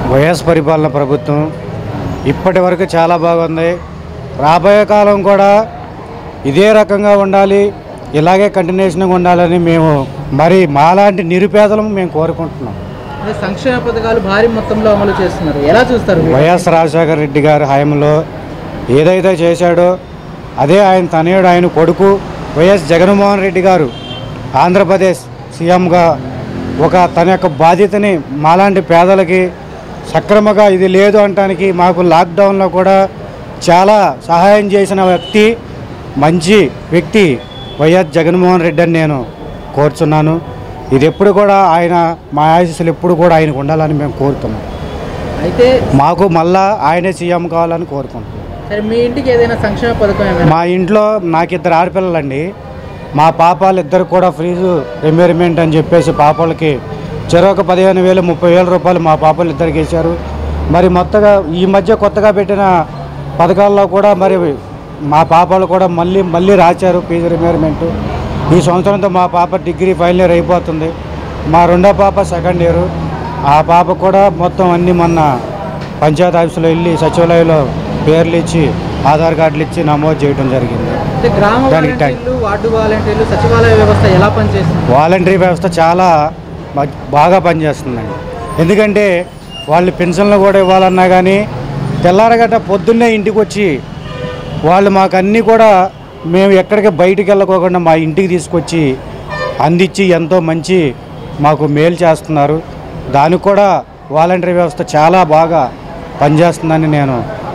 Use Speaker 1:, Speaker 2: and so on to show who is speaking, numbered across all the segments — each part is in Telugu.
Speaker 1: వైఎస్ పరిపాలన ప్రభుత్వం ఇప్పటి వరకు చాలా బాగుంది రాబోయే కాలం కూడా ఇదే రకంగా ఉండాలి ఇలాగే కంటిన్యూషన్గా ఉండాలని మేము మరి మాలాంటి నిరుపేదలం మేము కోరుకుంటున్నాం
Speaker 2: అదే సంక్షేమ పథకాలు భారీ మొత్తంలో అమలు చేస్తున్నారు ఎలా చూస్తారు మీరు?
Speaker 1: వైఎస్ రాజశేఖర రెడ్డి గారి హయాంలో ఏదైతే చేశాడో అదే ఆయన తనయుడు ఆయన కొడుకు వైఎస్ జగన్మోహన్ రెడ్డి గారు ఆంధ్రప్రదేశ్ సీఎంగా ఒక తన యొక్క బాధ్యతని మాలాంటి పేదలకి సక్రమంగా ఇది లేదు అనటానికి మాకు లాక్డౌన్లో కూడా చాలా సహాయం చేసిన వ్యక్తి మంచి వ్యక్తి వైఎస్ జగన్మోహన్ రెడ్డి అని నేను కోరుచున్నాను ఇది ఎప్పుడు కూడా ఆయన మా ఆశీస్సులు ఎప్పుడు కూడా ఆయనకు ఉండాలని మేము కోరుతున్నాం
Speaker 2: అయితే
Speaker 1: మాకు మళ్ళా ఆయనే సీఎం కావాలని కోరుకుంటున్నాం
Speaker 2: సరే మీ ఇంటికి ఏదైనా సంక్షేమ పథకం ఏమైనా
Speaker 1: మా ఇంట్లో నాకు ఇద్దరు ఆడపిల్లలండి మా పాపాలు ఇద్దరు కూడా ఫీజు రిమేర్మెంట్ అని చెప్పేసి పాపాలకి చెరొక పదిహేను వేలు ముప్పై వేల రూపాయలు మా పాపలు ఇద్దరికి వేశారు మరి మొత్తగా ఈ మధ్య కొత్తగా పెట్టిన పథకాల్లో కూడా మరి మా పాపాలు కూడా మళ్ళీ మళ్ళీ రాశారు ఫీజు రిమేర్మెంట్ ఈ సంవత్సరంతో మా పాప డిగ్రీ ఫైనల్ ఇయర్ అయిపోతుంది మా రెండో పాప సెకండ్ ఇయర్ ఆ పాప కూడా మొత్తం అన్నీ మొన్న పంచాయతీ ఆఫీసులో వెళ్ళి సచివాలయంలో పేర్లు ఇచ్చి ఆధార్ కార్డులు ఇచ్చి నమోదు చేయడం జరిగింది
Speaker 2: అంటే గ్రామ
Speaker 1: దానికి టైం.
Speaker 2: వాలంటీర్లు వార్డు వాలంటీర్లు సచివాలయ వ్యవస్థ ఎలా పనిచేస్తుంది
Speaker 1: వాలంటరీ వ్యవస్థ చాలా బా- బాగా పనిచేస్తుందండి ఎందుకంటే వాళ్ళు పెన్షన్లు కూడా ఇవ్వాలన్నా కానీ తెల్లారగట్ట పొద్దున్నే ఇంటికి వచ్చి వాళ్ళు మాకు అన్నీ కూడా మేము ఎక్కడికి బయటికి వెళ్ళకోకుండా మా ఇంటికి తీసుకొచ్చి అందించి ఎంతో మంచి మాకు మేలు చేస్తున్నారు దానికి కూడా వాలంటరీ వ్యవస్థ చాలా బాగా పనిచేస్తుందని నేను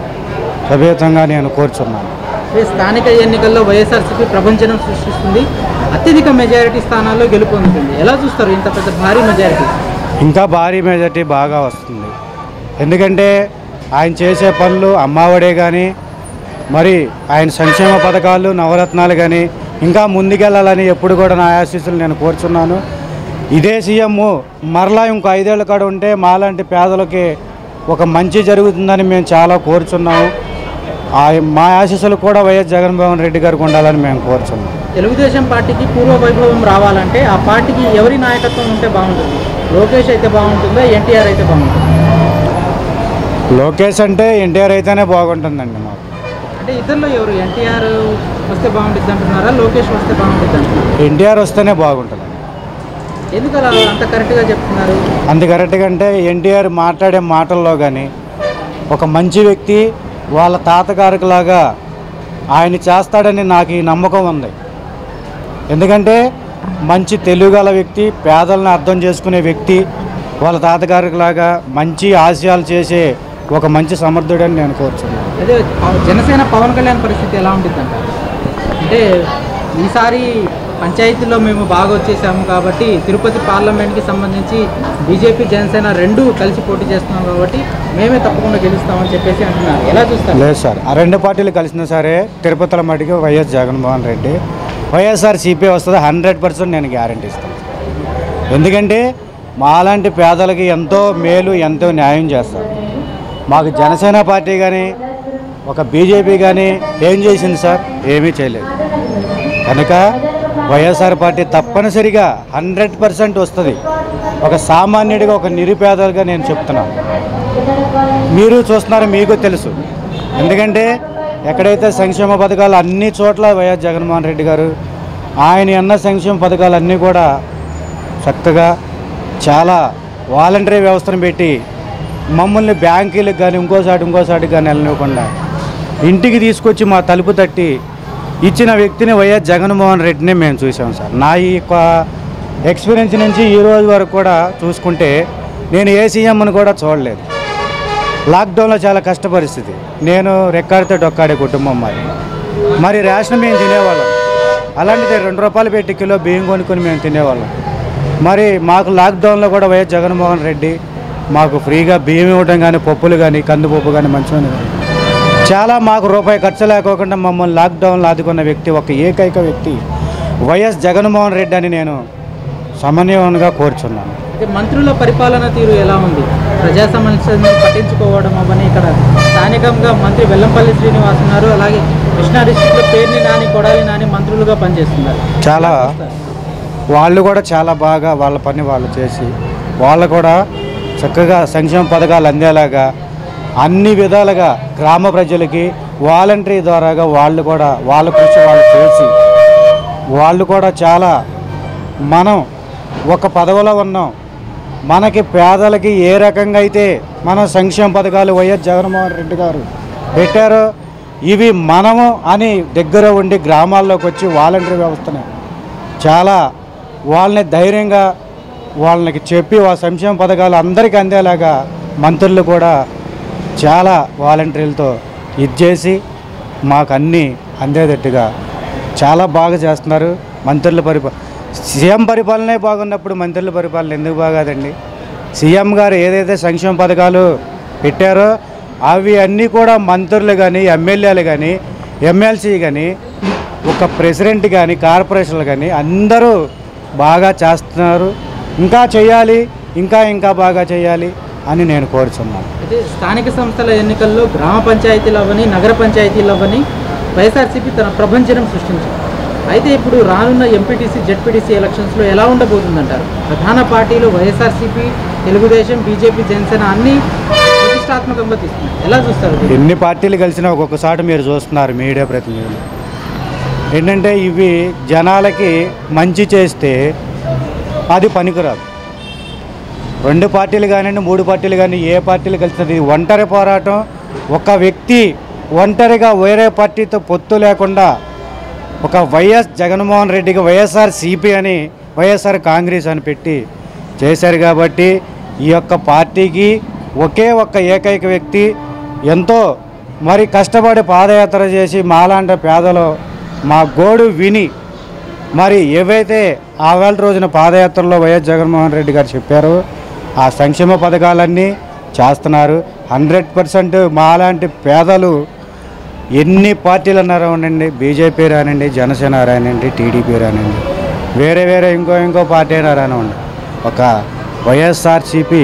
Speaker 1: సభేతంగా నేను కోరుచున్నాను
Speaker 2: ఈ స్థానిక ఎన్నికల్లో వైఎస్ఆర్సీపీ ప్రపంచనం సృష్టిస్తుంది అత్యధిక మెజారిటీ స్థానాల్లో గెలుపొందుతుంది ఎలా చూస్తారు ఇంత పెద్ద భారీ మెజారిటీ
Speaker 1: ఇంకా భారీ మెజార్టీ బాగా వస్తుంది ఎందుకంటే ఆయన చేసే పనులు అమ్మఒడే కానీ మరి ఆయన సంక్షేమ పథకాలు నవరత్నాలు కానీ ఇంకా ముందుకెళ్ళాలని ఎప్పుడు కూడా నా ఆశీస్సులు నేను కోరుచున్నాను ఇదే సీఎం మరలా ఇంకో ఐదేళ్ల కాడ ఉంటే మాలాంటి పేదలకి ఒక మంచి జరుగుతుందని మేము చాలా కోరుచున్నాము ఆ- మా ఆశీస్సులు కూడా వైఎస్ జగన్మోహన్ రెడ్డి గారికి ఉండాలని మేము కోరుచున్నాం
Speaker 2: తెలుగుదేశం పార్టీకి పూర్వ వైభవం రావాలంటే ఆ పార్టీకి ఎవరి నాయకత్వం ఉంటే బాగుంటుంది లోకేష్ అయితే బాగుంటుందా ఎన్టీఆర్ అయితే బాగుంటుంది
Speaker 1: లోకేష్ అంటే ఎన్టీఆర్ అయితేనే బాగుంటుందండి మాకు
Speaker 2: అంటే ఇద్దరిలో ఎవరు ఎన్టీఆర్ వస్తే బాగుంటుంది అంటున్నారా లోకేష్ వస్తే బాగుంటుంది అంటున్నారా
Speaker 1: ఎన్టీఆర్ వస్తేనే బాగుంటుంది
Speaker 2: ఎందుకు అలా అంత కరెక్ట్గా చెప్తున్నారు
Speaker 1: అంత కరెక్ట్గా అంటే ఎన్టీఆర్ మాట్లాడే మాటల్లో కానీ ఒక మంచి వ్యక్తి వాళ్ళ తాతగారిలాగా ఆయన చేస్తాడని నాకు ఈ నమ్మకం ఉంది ఎందుకంటే మంచి తెలుగుగల వ్యక్తి పేదలను అర్థం చేసుకునే వ్యక్తి వాళ్ళ తాతగారిలాగా మంచి ఆశయాలు చేసే ఒక మంచి సమర్థుడని నేను కోరుచున్నాను
Speaker 2: అదే జనసేన పవన్ కళ్యాణ్ పరిస్థితి ఎలా ఉంటుంది అంటారు అంటే ఈసారి పంచాయతీలో మేము బాగా వచ్చేసాము కాబట్టి తిరుపతి పార్లమెంట్కి సంబంధించి బీజేపీ జనసేన రెండు కలిసి పోటీ చేస్తున్నాం కాబట్టి మేమే తప్పకుండా గెలుస్తామని చెప్పేసి అంటున్నారు ఎలా చూస్తారు
Speaker 1: లేదు సార్ ఆ రెండు పార్టీలు కలిసినా సరే తిరుపతిలో మటుకు వైఎస్ జగన్మోహన్ రెడ్డి వైఎస్ఆర్ సిపి వస్తుంది హండ్రెడ్ పర్సెంట్ నేను గ్యారంటీ ఇస్తాను ఎందుకంటే మాలాంటి పేదలకి ఎంతో మేలు ఎంతో న్యాయం చేస్తారు మాకు జనసేన పార్టీ కానీ ఒక బీజేపీ కానీ ఏం చేసింది సార్ ఏమీ చేయలేదు కనుక వైఎస్ఆర్ పార్టీ తప్పనిసరిగా హండ్రెడ్ పర్సెంట్ వస్తుంది ఒక సామాన్యుడిగా ఒక నిరుపేదలుగా నేను చెప్తున్నాను మీరు చూస్తున్నారు మీకు తెలుసు ఎందుకంటే ఎక్కడైతే సంక్షేమ పథకాలు అన్ని చోట్ల వైఎస్ జగన్మోహన్ రెడ్డి గారు ఆయన అన్న సంక్షేమ పథకాలు అన్నీ కూడా చక్కగా చాలా వాలంటరీ వ్యవస్థను పెట్టి మమ్మల్ని బ్యాంకీలకు కానీ ఇంకోసారి ఇంకోసారి కానీ వెళ్ళనివ్వకుండా ఇంటికి తీసుకొచ్చి మా తలుపు తట్టి ఇచ్చిన వ్యక్తిని వైఎస్ జగన్మోహన్ రెడ్డిని మేము చూసాం సార్ నా ఈ యొక్క ఎక్స్పీరియన్స్ నుంచి ఈ రోజు వరకు కూడా చూసుకుంటే నేను ఏ సీఎంని కూడా చూడలేదు లాక్డౌన్లో చాలా కష్ట పరిస్థితి నేను రెక్కాడితే డొక్కాడే కుటుంబం మరి మరి రేషన్ మేము తినేవాళ్ళం అలాంటిది రెండు రూపాయలు పెట్టి కిలో బియ్యం కొనుక్కొని మేము తినేవాళ్ళం మరి మాకు లాక్డౌన్లో కూడా వైఎస్ జగన్మోహన్ రెడ్డి మాకు ఫ్రీగా బియ్యం ఇవ్వడం కానీ పప్పులు కానీ కందిపప్పు కానీ మంచిగా కానీ చాలా మాకు రూపాయి ఖర్చు లేకోకుండా మమ్మల్ని లాక్డౌన్లో ఆదుకున్న వ్యక్తి ఒక ఏకైక వ్యక్తి వైఎస్ జగన్మోహన్ రెడ్డి అని నేను సమన్వయంగా కోరుచున్నాను
Speaker 2: అయితే మంత్రుల పరిపాలన తీరు ఎలా ఉంది ప్రజా సమస్యలను పట్టించుకోవడం అవన్నీ ఇక్కడ స్థానికంగా మంత్రి వెల్లంపల్లి శ్రీనివాస్ ఉన్నారు అలాగే కృష్ణా డిస్టిక్లో పేర్ని నాని కొడాలి నాని మంత్రులుగా పనిచేస్తున్నారు
Speaker 1: చాలా వాళ్ళు కూడా చాలా బాగా వాళ్ళ పని వాళ్ళు చేసి వాళ్ళు కూడా చక్కగా సంక్షేమ పథకాలు అందేలాగా అన్ని విధాలుగా గ్రామ ప్రజలకి వాలంటరీ ద్వారాగా వాళ్ళు కూడా వాళ్ళ కృషి వాళ్ళు చేసి వాళ్ళు కూడా చాలా మనం ఒక పదవిలో ఉన్నాం మనకి పేదలకి ఏ రకంగా అయితే మన సంక్షేమ పథకాలు వైఎస్ జగన్మోహన్ రెడ్డి గారు పెట్టారో ఇవి మనము అని దగ్గర ఉండి గ్రామాల్లోకి వచ్చి వాలంటరీ వ్యవస్థని చాలా వాళ్ళని ధైర్యంగా వాళ్ళకి చెప్పి ఆ సంక్షేమ పథకాలు అందరికీ అందేలాగా మంత్రులు కూడా చాలా వాలంటీర్లతో ఇది చేసి మాకు అన్నీ అందేటట్టుగా చాలా బాగా చేస్తున్నారు మంత్రుల పరిపా సీఎం పరిపాలనే బాగున్నప్పుడు మంత్రుల పరిపాలన ఎందుకు బాగాదండి సీఎం గారు ఏదైతే సంక్షేమ పథకాలు పెట్టారో అవి అన్నీ కూడా మంత్రులు కానీ ఎమ్మెల్యేలు కానీ ఎమ్మెల్సీ కానీ ఒక ప్రెసిడెంట్ కానీ కార్పొరేషన్లు కానీ అందరూ బాగా చేస్తున్నారు ఇంకా చేయాలి ఇంకా ఇంకా బాగా చేయాలి అని నేను కోరుతున్నాను
Speaker 2: అయితే స్థానిక సంస్థల ఎన్నికల్లో గ్రామ పంచాయతీలు అవ్వని నగర పంచాయతీలు అవ్వని వైఎస్ఆర్సీపీ తన ప్రభంజనం సృష్టించింది అయితే ఇప్పుడు రానున్న ఎంపీటీసీ జెడ్పీటీసీ ఎలక్షన్స్లో ఎలా ఉండబోతుందంటారు ప్రధాన పార్టీలు వైఎస్ఆర్సీపీ తెలుగుదేశం బీజేపీ జనసేన అన్ని ప్రతిష్టాత్మకంగా తీసుకున్నాయి ఎలా చూస్తారు దీన్ని?
Speaker 1: ఎన్ని పార్టీలు కలిసినా ఒక్కొక్కసారి మీరు చూస్తున్నారు మీడియా ప్రతినిధులు ఏంటంటే ఇవి జనాలకి మంచి చేస్తే అది పనికిరాదు రెండు పార్టీలు కానివ్వండి మూడు పార్టీలు కానీ ఏ పార్టీలు కలిసినది ఇది ఒంటరి పోరాటం ఒక వ్యక్తి ఒంటరిగా వేరే పార్టీతో పొత్తు లేకుండా ఒక వైఎస్ జగన్మోహన్ రెడ్డికి వైఎస్ఆర్ సిపి అని వైఎస్ఆర్ కాంగ్రెస్ అని పెట్టి చేశారు కాబట్టి ఈ యొక్క పార్టీకి ఒకే ఒక్క ఏకైక వ్యక్తి ఎంతో మరి కష్టపడి పాదయాత్ర చేసి మాలాంటి పేదలు మా గోడు విని మరి ఏవైతే ఆ వేళ రోజున పాదయాత్రలో వైఎస్ జగన్మోహన్ రెడ్డి గారు చెప్పారో ఆ సంక్షేమ పథకాలన్నీ చేస్తున్నారు హండ్రెడ్ పర్సెంట్ మాలాంటి పేదలు ఎన్ని పార్టీలు అన్నారో ఉండండి బీజేపీ రానండి జనసేన రానండి టీడీపీ రానండి వేరే వేరే ఇంకో ఇంకో పార్టీ అయినా రానివ్వండి ఒక వైఎస్ఆర్సిపి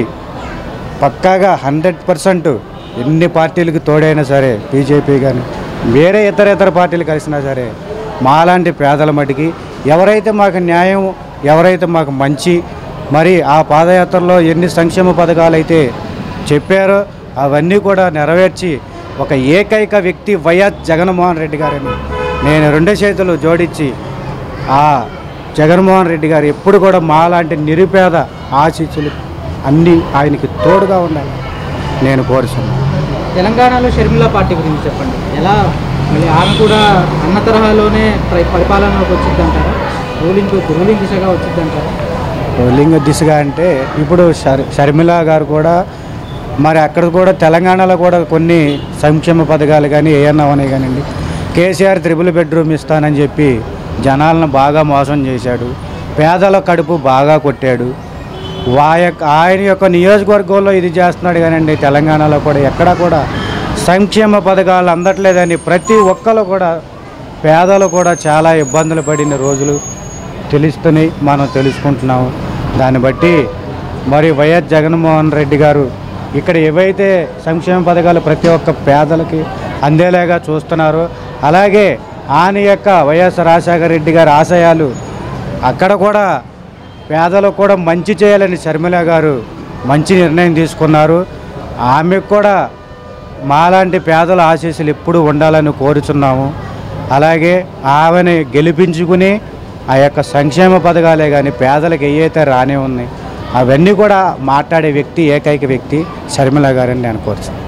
Speaker 1: పక్కాగా హండ్రెడ్ పర్సెంట్ ఎన్ని పార్టీలకు తోడైనా సరే బీజేపీ కానీ వేరే ఇతర ఇతర పార్టీలు కలిసినా సరే మాలాంటి పేదల మటుకి ఎవరైతే మాకు న్యాయం ఎవరైతే మాకు మంచి మరి ఆ పాదయాత్రలో ఎన్ని సంక్షేమ పథకాలు అయితే చెప్పారో అవన్నీ కూడా నెరవేర్చి ఒక ఏకైక వ్యక్తి వైఎస్ జగన్మోహన్ రెడ్డి గారని నేను రెండు చేతులు జోడించి ఆ జగన్మోహన్ రెడ్డి గారు ఎప్పుడు కూడా మాలాంటి నిరుపేద ఆశీస్సులు అన్నీ ఆయనకి తోడుగా ఉండాలి నేను కోరుతున్నాను
Speaker 2: తెలంగాణలో షర్మిల పార్టీ గురించి చెప్పండి ఎలా మళ్ళీ ఆమె కూడా అన్న తరహాలోనే ప్ర- పరిపాలనలోకి వచ్చిందంటారా రూలింగ్ రూలింగ్ దిశగా వచ్చిందంటారా
Speaker 1: లింగ దిశగా అంటే ఇప్పుడు షర్ షర్మిల గారు కూడా మరి అక్కడ కూడా తెలంగాణలో కూడా కొన్ని సంక్షేమ పథకాలు కానీ ఏమన్నా ఉన్నాయి కానివ్వండి కేసీఆర్ త్రిబుల్ బెడ్రూమ్ ఇస్తానని చెప్పి జనాలను బాగా మోసం చేశాడు పేదల కడుపు బాగా కొట్టాడు వా యొక్క ఆయన యొక్క నియోజకవర్గంలో ఇది చేస్తున్నాడు కానివ్వండి తెలంగాణలో కూడా ఎక్కడా కూడా సంక్షేమ పథకాలు అందట్లేదని ప్రతి ఒక్కరు కూడా పేదలు కూడా చాలా ఇబ్బందులు పడిన రోజులు తెలుస్తున్నాయి మనం తెలుసుకుంటున్నాము దాన్ని బట్టి మరి వైఎస్ జగన్మోహన్ రెడ్డి గారు ఇక్కడ ఏవైతే సంక్షేమ పథకాలు ప్రతి ఒక్క పేదలకి అందేలాగా చూస్తున్నారో అలాగే ఆయన యొక్క వైఎస్ రాజశేఖర రెడ్డి గారి ఆశయాలు అక్కడ కూడా పేదలకు కూడా మంచి చేయాలని శర్మిల గారు మంచి నిర్ణయం తీసుకున్నారు ఆమెకు కూడా మాలాంటి పేదల ఆశీస్సులు ఎప్పుడూ ఉండాలని కోరుచున్నాము అలాగే ఆమెని గెలిపించుకుని ఆ యొక్క సంక్షేమ పథకాలే కానీ పేదలకు ఏవైతే రానే ఉన్నాయి అవన్నీ కూడా మాట్లాడే వ్యక్తి ఏకైక వ్యక్తి శర్మిల గారని నేను కోరుచున్నాను